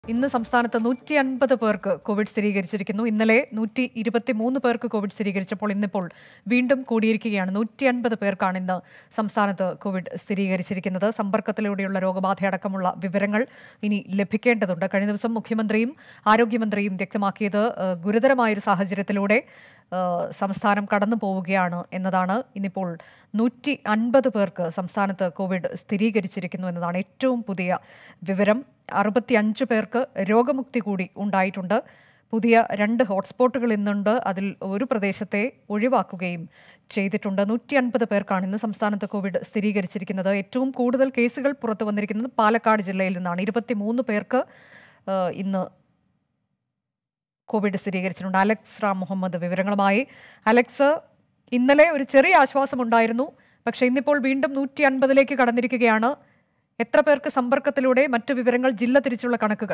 ഇന്ന് സംസ്ഥാനത്ത് നൂറ്റി അൻപത് പേർക്ക് കോവിഡ് സ്ഥിരീകരിച്ചിരിക്കുന്നു ഇന്നലെ നൂറ്റി ഇരുപത്തി മൂന്ന് പേർക്ക് കോവിഡ് സ്ഥിരീകരിച്ചപ്പോൾ ഇന്നിപ്പോൾ വീണ്ടും കൂടിയിരിക്കുകയാണ് നൂറ്റി അൻപത് പേർക്കാണ് ഇന്ന് സംസ്ഥാനത്ത് കോവിഡ് സ്ഥിരീകരിച്ചിരിക്കുന്നത് സമ്പർക്കത്തിലൂടെയുള്ള രോഗബാധയടക്കമുള്ള വിവരങ്ങൾ ഇനി ലഭിക്കേണ്ടതുണ്ട് കഴിഞ്ഞ ദിവസം മുഖ്യമന്ത്രിയും ആരോഗ്യമന്ത്രിയും വ്യക്തമാക്കിയത് ഏഹ്, ഗുരുതരമായൊരു സാഹചര്യത്തിലൂടെ ഏഹ്, സംസ്ഥാനം കടന്നു പോവുകയാണ് എന്നതാണ് ഇന്നിപ്പോൾ നൂറ്റി അൻപത് പേർക്ക് സംസ്ഥാനത്ത് കോവിഡ് സ്ഥിരീകരിച്ചിരിക്കുന്നു എന്നതാണ് ഏറ്റവും പുതിയ വിവരം അറുപത്തിയഞ്ച് പേർക്ക് രോഗമുക്തി കൂടി ഉണ്ടായിട്ടുണ്ട് പുതിയ രണ്ട് ഹോട്ട്സ്പോട്ടുകൾ ഇന്നുണ്ട് അതിൽ ഒരു പ്രദേശത്തെ ഒഴിവാക്കുകയും ചെയ്തിട്ടുണ്ട് നൂറ്റി അൻപത് പേർക്കാണ് ഇന്ന് സംസ്ഥാനത്ത് കോവിഡ് സ്ഥിരീകരിച്ചിരിക്കുന്നത് ഏറ്റവും കൂടുതൽ കേസുകൾ പുറത്തു വന്നിരിക്കുന്നത് പാലക്കാട് ജില്ലയിൽ നിന്നാണ് ഇരുപത്തിമൂന്ന് പേർക്ക് ഏഹ്, ഇന്ന് കോവിഡ് സ്ഥിരീകരിച്ചിട്ടുണ്ട് അലക്സ് റാം മുഹമ്മദ് വിവരങ്ങളുമായി അലക്സ് ഇന്നലെ ഒരു ചെറിയ ആശ്വാസമുണ്ടായിരുന്നു പക്ഷേ ഇന്നിപ്പോൾ വീണ്ടും നൂറ്റി അൻപതിലേക്ക് കടന്നിരിക്കുകയാണ് എത്ര പേർക്ക് സമ്പർക്കത്തിലൂടെ മറ്റു വിവരങ്ങൾ ജില്ല തിരിച്ചുള്ള കണക്കുകൾ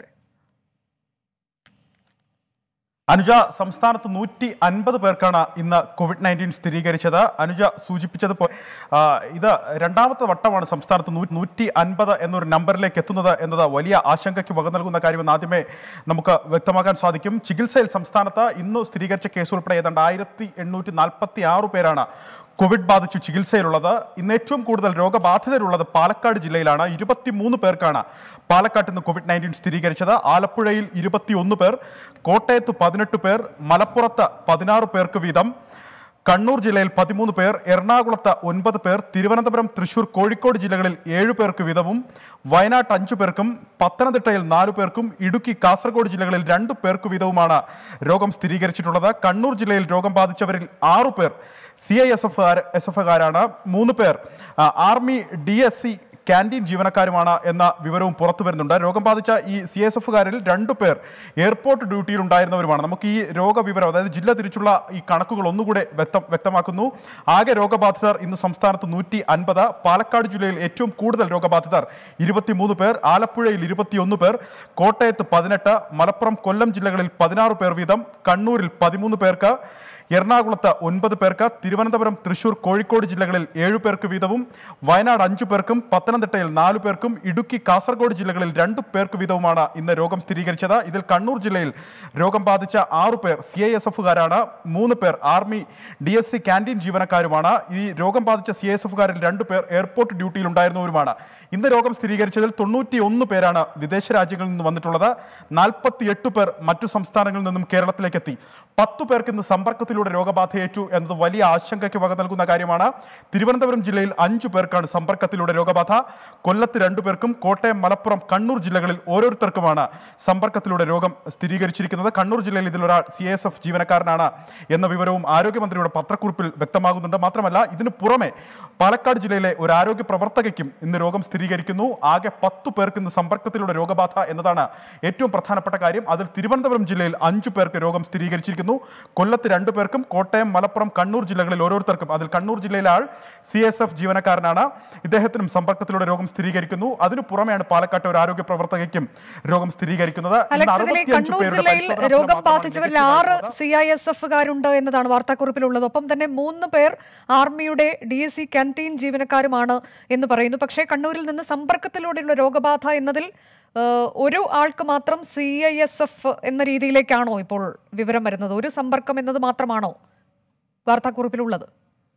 അനുജ സംസ്ഥാനത്ത് നൂറ്റി അൻപത് പേർക്കാണ് ഇന്ന് കോവിഡ് നയൻറ്റീൻ സ്ഥിരീകരിച്ചത് അനുജ സൂചിപ്പിച്ചതുപോലെ ആ, ഇത് രണ്ടാമത്തെ വട്ടമാണ് സംസ്ഥാനത്ത് നൂ- നൂറ്റി അൻപത് എന്നൊരു നമ്പറിലേക്ക് എത്തുന്നത് എന്നത് വലിയ ആശങ്കയ്ക്ക് വക നൽകുന്ന കാര്യമെന്ന് ആദ്യമേ നമുക്ക് വ്യക്തമാക്കാൻ സാധിക്കും ചികിത്സയിൽ സംസ്ഥാനത്ത് ഇന്ന് സ്ഥിരീകരിച്ച കേസ് ഉൾപ്പെടെ ഏതാണ്ട് ആയിരത്തി എണ്ണൂറ്റി നാൽപ്പത്തി ആറ് പേരാണ് കോവിഡ് ബാധിച്ചു ചികിത്സയിലുള്ളത് ഇന്ന് ഏറ്റവും കൂടുതൽ രോഗബാധിതരുള്ളത് പാലക്കാട് ജില്ലയിലാണ് ഇരുപത്തിമൂന്ന് പേർക്കാണ് പാലക്കാട്ട് നിന്ന് കോവിഡ് നയൻറ്റീൻ സ്ഥിരീകരിച്ചത് ആലപ്പുഴയിൽ ഇരുപത്തിയൊന്ന് പേർ കോട്ടയത്ത് പതിനെട്ട് പേർ മലപ്പുറത്ത് പതിനാറ് പേർക്ക് വീതം കണ്ണൂർ ജില്ലയിൽ പതിമൂന്ന് പേർ എറണാകുളത്ത് ഒൻപത് പേർ തിരുവനന്തപുരം തൃശൂർ കോഴിക്കോട് ജില്ലകളിൽ ഏഴ് പേർക്ക് വീതവും വയനാട്ട് അഞ്ചു പേർക്കും പത്തനംതിട്ടയിൽ നാലു പേർക്കും ഇടുക്കി കാസർഗോഡ് ജില്ലകളിൽ രണ്ടു പേർക്ക് വീതവുമാണ് രോഗം സ്ഥിരീകരിച്ചിട്ടുള്ളത് കണ്ണൂർ ജില്ലയിൽ രോഗം ബാധിച്ചവരിൽ ആറു പേർ C I S F S എഫുകാരാണ് മൂന്ന് പേർ ആ, army D S C canteen ജീവനക്കാരുമാണ് എന്ന വിവരവും പുറത്തു വരുന്നുണ്ട് രോഗം ബാധിച്ച ഈ സി എസ് എഫുകാരിൽ രണ്ടു പേർ എയർപോർട്ട് ഡ്യൂട്ടിയിൽ ഉണ്ടായിരുന്നവരുമാണ് നമുക്ക് ഈ രോഗവിവരം അതായത് ജില്ല തിരിച്ചുള്ള ഈ കണക്കുകൾ ഒന്നുകൂടെ വ്യക്തം വ്യക്തമാക്കുന്നു ആകെ രോഗബാധിതർ ഇന്ന് സംസ്ഥാനത്ത് നൂറ്റി അൻപത് പാലക്കാട് ജില്ലയിൽ ഏറ്റവും കൂടുതൽ രോഗബാധിതർ ഇരുപത്തിമൂന്ന് പേർ ആലപ്പുഴയിൽ ഇരുപത്തിയൊന്ന് പേർ കോട്ടയത്ത് പതിനെട്ട് മലപ്പുറം കൊല്ലം ജില്ലകളിൽ പതിനാറ് പേർ വീതം കണ്ണൂരിൽ പതിമൂന്ന് പേർക്ക് എറണാകുളത്ത് ഒൻപത് പേർക്ക് തിരുവനന്തപുരം തൃശൂർ കോഴിക്കോട് ജില്ലകളിൽ ഏഴു പേർക്ക് വീതവും വയനാട് അഞ്ചു പേർക്കും പത്തനംതിട്ടയിൽ നാലു പേർക്കും ഇടുക്കി കാസർഗോഡ് ജില്ലകളിൽ രണ്ടു പേർക്ക് വീതവുമാണ് ഇന്ന് രോഗം സ്ഥിരീകരിച്ചത് ഇതിൽ കണ്ണൂർ ജില്ലയിൽ രോഗം ബാധിച്ച ആറു പേർ സി ഐ എസ് എഫുകാരാണ് മൂന്ന് പേർ army D S C canteen ജീവനക്കാരുമാണ് ഈ രോഗം ബാധിച്ച സി എസ് എഫുകാരിൽ രണ്ടു പേർ എയർപോർട്ട് ഡ്യൂട്ടിയിൽ ഉണ്ടായിരുന്നവരുമാണ് ഇന്ന് രോഗം സ്ഥിരീകരിച്ചതിൽ തൊണ്ണൂറ്റി ഒന്ന് പേരാണ് വിദേശ രാജ്യങ്ങളിൽ നിന്ന് വന്നിട്ടുള്ളത് നാൽപ്പത്തി എട്ട് പേർ മറ്റു സംസ്ഥാനങ്ങളിൽ നിന്നും കേരളത്തിലേക്ക് എത്തി പത്തു പേർക്ക് ഇന്ന് സമ്പർക്കത്തിലൂടെ രോഗബാധയേറ്റു എന്നത് വലിയ ആശങ്കയ്ക്ക് വക നൽകുന്ന കാര്യമാണ് തിരുവനന്തപുരം ജില്ലയിൽ അഞ്ചു പേർക്കാണ് സമ്പർക്കത്തിലൂടെ രോഗബാധ കൊല്ലത്ത് രണ്ടു പേർക്കും കോട്ടയം മലപ്പുറം കണ്ണൂർ ജില്ലകളിൽ ഓരോരുത്തർക്കുമാണ് സമ്പർക്കത്തിലൂടെ രോഗം സ്ഥിരീകരിച്ചിരിക്കുന്നത് കണ്ണൂർ ജില്ലയിൽ ഇതിലൊരാൾ സി എസ് എഫ് ജീവനക്കാരനാണ് എന്ന വിവരവും ആരോഗ്യമന്ത്രിയുടെ പത്രക്കുറിപ്പിൽ വ്യക്തമാകുന്നുണ്ട് മാത്രമല്ല ഇതിനു പുറമെ പാലക്കാട് ജില്ലയിലെ ഒരു ആരോഗ്യ പ്രവർത്തകയ്ക്കും ഇന്ന് രോഗം സ്ഥിരീകരിക്കുന്നു ആകെ പത്തു പേർക്ക് ഇന്ന് സമ്പർക്കത്തിലൂടെ രോഗബാധ എന്നതാണ് ഏറ്റവും പ്രധാനപ്പെട്ട കാര്യം അതിൽ തിരുവനന്തപുരം ജില്ലയിൽ അഞ്ചു പേർക്ക് രോഗം സ്ഥിരീകരിച്ചിരിക്കുന്നു കൊല്ലത്ത് രണ്ടു പേർക്കും കോട്ടയം മലപ്പുറം കണ്ണൂർ ജില്ലകളിൽ ഓരോരുത്തർക്കും അതിൽ കണ്ണൂർ ജില്ലയിലെ ആൾ സി എസ് എഫ് ജീവനക്കാരനാണ് ഇദ്ദേഹത്തിനും സമ്പർക്കത്തിലൂടെ രോഗം സ്ഥിരീകരിക്കുന്നു അതിനു പുറമെയാണ് പാലക്കാട്ടെ ഒരു ആരോഗ്യ പ്രവർത്തകയ്ക്കും രോഗം സ്ഥിരീകരിക്കുന്നത് ഇന്ന് അലക്സ് ഇതിലെ 65 കണ്ണൂർ പേരുടെ ജില്ലയിൽ പരിശോധന രോഗം ഫലം മാത്രമാണ് ബാധിച്ചവരിൽ negative ആറ് ആയിട്ടുള്ളത്. സി ഐ എസ് എഫുകാരുണ്ട് എന്നതാണ് വാർത്താക്കുറിപ്പിലുള്ളത് ഒപ്പം തന്നെ മൂന്ന് പേർ ആർമിയുടെ ഡി എസ് സി ക്യാൻറ്റീൻ ജീവനക്കാരുമാണ് എന്ന് പറയുന്നു പക്ഷേ കണ്ണൂരിൽ നിന്ന് സമ്പർക്കത്തിലൂടെയുള്ള രോഗബാധ എന്നതിൽ ഏഹ്, ഒരു ആൾക്ക് മാത്രം സി ഐ എസ് എഫ് എന്ന രീതിയിലേക്കാണോ ഇപ്പോൾ വിവരം വരുന്നത് ഒരു സമ്പർക്കം എന്നത് മാത്രമാണോ വാർത്താക്കുറിപ്പിലുള്ളത്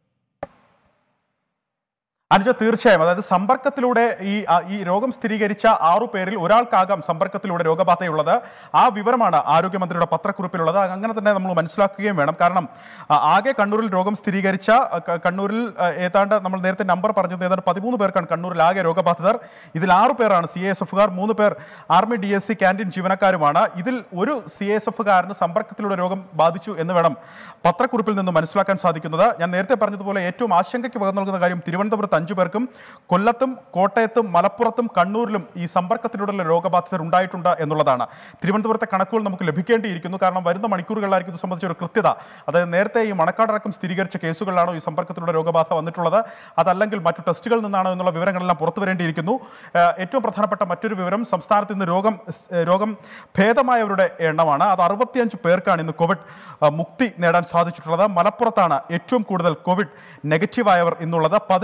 അനുജ തീർച്ചയായും അതായത് സമ്പർക്കത്തിലൂടെ ഈ ആ, ഈ രോഗം സ്ഥിരീകരിച്ച ആറു പേരിൽ ഒരാൾക്കാകാം സമ്പർക്കത്തിലൂടെ രോഗബാധയുള്ളത് ആ വിവരമാണ് ആരോഗ്യമന്ത്രിയുടെ പത്രക്കുറിപ്പിലുള്ളത് അങ്ങനെ തന്നെ നമ്മൾ മനസ്സിലാക്കുകയും വേണം കാരണം ആ, ആകെ കണ്ണൂരിൽ രോഗം സ്ഥിരീകരിച്ച ആ, ക- കണ്ണൂരിൽ ആ, ഏതാണ്ട് നമ്മൾ നേരത്തെ നമ്പർ പറഞ്ഞത് ഏതാണ്ട് പതിമൂന്ന് പേർക്കാണ് കണ്ണൂരിൽ ആകെ രോഗബാധിതർ ഇതിൽ ആറു പേരാണ് സി എസ് എഫുകാർ മൂന്ന് പേർ army D S C canteen ജീവനക്കാരുമാണ് ഇതിൽ ഒരു സി എസ് എഫുകാരന് സമ്പർക്കത്തിലൂടെ രോഗം ബാധിച്ചു എന്ന് വേണം പത്രക്കുറിപ്പിൽ നിന്ന് മനസ്സിലാക്കാൻ സാധിക്കുന്നത് ഞാൻ നേരത്തെ പറഞ്ഞതുപോലെ ഏറ്റവും ആശങ്കയ്ക്ക് പകർന്നു നൽകുന്ന കാര്യം തിരുവനന്തപുരത്ത് അഞ്ചു പേർക്കും കൊല്ലത്തും കോട്ടയത്തും മലപ്പുറത്തും കണ്ണൂരിലും ഈ സമ്പർക്കത്തിലൂടെയുള്ള രോഗബാധിതർ ഉണ്ടായിട്ടുണ്ട് എന്നുള്ളതാണ് തിരുവനന്തപുരത്തെ കണക്കുകൾ നമുക്ക് ലഭിക്കേണ്ടിയിരിക്കുന്നു കാരണം വരുന്ന മണിക്കൂറുകളിലായിരിക്കും ഇത് സംബന്ധിച്ച ഒരു കൃത്യത അതായത് നേരത്തെ ഈ മണക്കാടടക്കം സ്ഥിരീകരിച്ച കേസുകളിലാണോ ഈ സമ്പർക്കത്തിലൂടെ രോഗബാധ വന്നിട്ടുള്ളത് അതല്ലെങ്കിൽ മറ്റു ടെസ്റ്റുകളിൽ നിന്നാണോ എന്നുള്ള വിവരങ്ങളെല്ലാം പുറത്തു വരേണ്ടിയിരിക്കുന്നു ഏഹ് ഏറ്റവും പ്രധാനപ്പെട്ട മറ്റൊരു വിവരം സംസ്ഥാനത്ത് ഇന്ന് രോഗം ഏഹ് രോഗം ഭേദമായവരുടെ എണ്ണമാണ് അത് അറുപത്തിയഞ്ച് പേർക്കാണ് ഇന്ന് കോവിഡ് ആ, മുക്തി നേടാൻ സാധിച്ചിട്ടുള്ളത് മലപ്പുറത്താണ് ഏറ്റവും കൂടുതൽ കോവിഡ് നെഗറ്റീവായവർ ഇന്നുള്ളത് പതിനെട്ട് പേരാണ്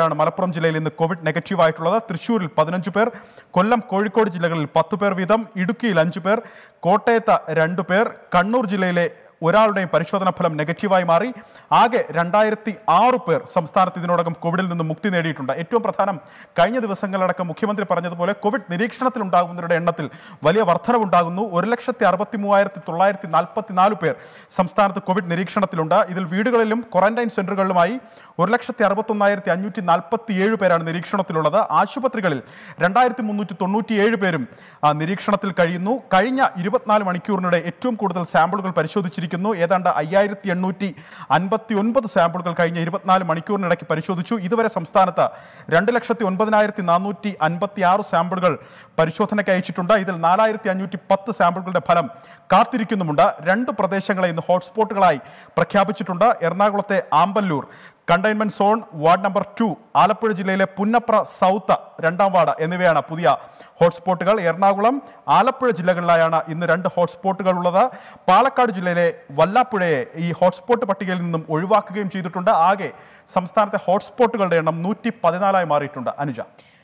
പേരാണ് മലപ്പുറം ജില്ലയിൽ ഇന്ന് കോവിഡ് നെഗറ്റീവ് ആയിട്ടുള്ളത് തൃശ്ശൂരിൽ പതിനഞ്ച് പേർ കൊല്ലം കോഴിക്കോട് ജില്ലകളിൽ പത്ത് പേർ വീതം ഇടുക്കിയിൽ അഞ്ചു പേർ കോട്ടയത്ത് രണ്ടു പേർ കണ്ണൂർ ജില്ലയിലെ ഒരാളുടെയും പരിശോധനാ ഫലം നെഗറ്റീവായി മാറി ആകെ രണ്ടായിരത്തി ആറ് പേർ സംസ്ഥാനത്ത് ഇതിനോടകം കോവിഡിൽ നിന്ന് മുക്തി നേടിയിട്ടുണ്ട് ഏറ്റവും പ്രധാനം കഴിഞ്ഞ ദിവസങ്ങളടക്കം മുഖ്യമന്ത്രി പറഞ്ഞതുപോലെ കോവിഡ് നിരീക്ഷണത്തിൽ ഉണ്ടാകുന്നവരുടെ എണ്ണത്തിൽ വലിയ വർധനവുണ്ടാകുന്നു ഒരു ലക്ഷത്തി അറുപത്തി മൂവായിരത്തി തൊള്ളായിരത്തി നാൽപ്പത്തി നാല് പേർ സംസ്ഥാനത്ത് കോവിഡ് നിരീക്ഷണത്തിലുണ്ട് ഇതിൽ വീടുകളിലും ക്വാറന്റൈൻ സെന്ററുകളിലുമായി ഒരു ലക്ഷത്തി അറുപത്തൊന്നായിരത്തി അഞ്ഞൂറ്റി നാൽപ്പത്തി ഏഴ് പേരാണ് നിരീക്ഷണത്തിലുള്ളത് ആശുപത്രികളിൽ രണ്ടായിരത്തി മുന്നൂറ്റി തൊണ്ണൂറ്റിയേഴ് പേരും ആ, നിരീക്ഷണത്തിൽ കഴിയുന്നു കഴിഞ്ഞ ഇരുപത്തിനാല് മണിക്കൂറിനിടെ ഏറ്റവും കൂടുതൽ സാമ്പിളുകൾ പരിശോധിച്ചിരിക്കുന്നു ഏതാണ്ട് അയ്യായിരത്തി എണ്ണൂറ്റി അൻപത്തി ഒൻപത് സാമ്പിളുകൾ കഴിഞ്ഞ ഇരുപത്തിനാല് മണിക്കൂറിനിടയ്ക്ക് പരിശോധിച്ചു ഇതുവരെ സംസ്ഥാനത്ത് രണ്ട് ലക്ഷത്തി ഒൻപതിനായിരത്തി നാനൂറ്റി അൻപത്തി ആറ് സാമ്പിളുകൾ പരിശോധനയ്ക്ക് അയച്ചിട്ടുണ്ട് ഇതിൽ നാലായിരത്തി അഞ്ഞൂറ്റി പത്ത് സാമ്പിളുകളുടെ ഫലം കാത്തിരിക്കുന്നുമുണ്ട് രണ്ട് പ്രദേശങ്ങളെ ഇന്ന് ഹോട്ട്സ്പോട്ടുകളായി പ്രഖ്യാപിച്ചിട്ടുണ്ട് എറണാകുളത്തെ Amballoor containment zone ward number two Alappuzha ജില്ലയിലെ പുന്നപ്ര സൗത്ത് രണ്ടാം വാർഡ് എന്നിവയാണ് പുതിയ ഹോട്ട്സ്പോട്ടുകൾ എറണാകുളം ആലപ്പുഴ ജില്ലകളിലായാണ് ഇന്ന് രണ്ട് ഹോട്ട്സ്പോട്ടുകൾ ഉള്ളത് പാലക്കാട് ജില്ലയിലെ വല്ലാപ്പുഴയെ ഈ ഹോട്ട്സ്പോട്ട് പട്ടികയിൽ നിന്നും ഒഴിവാക്കുകയും ചെയ്തിട്ടുണ്ട് ആകെ സംസ്ഥാനത്തെ ഹോട്ട്സ്പോട്ടുകളുടെ എണ്ണം നൂറ്റി പതിനാലായി മാറിയിട്ടുണ്ട് അനുജ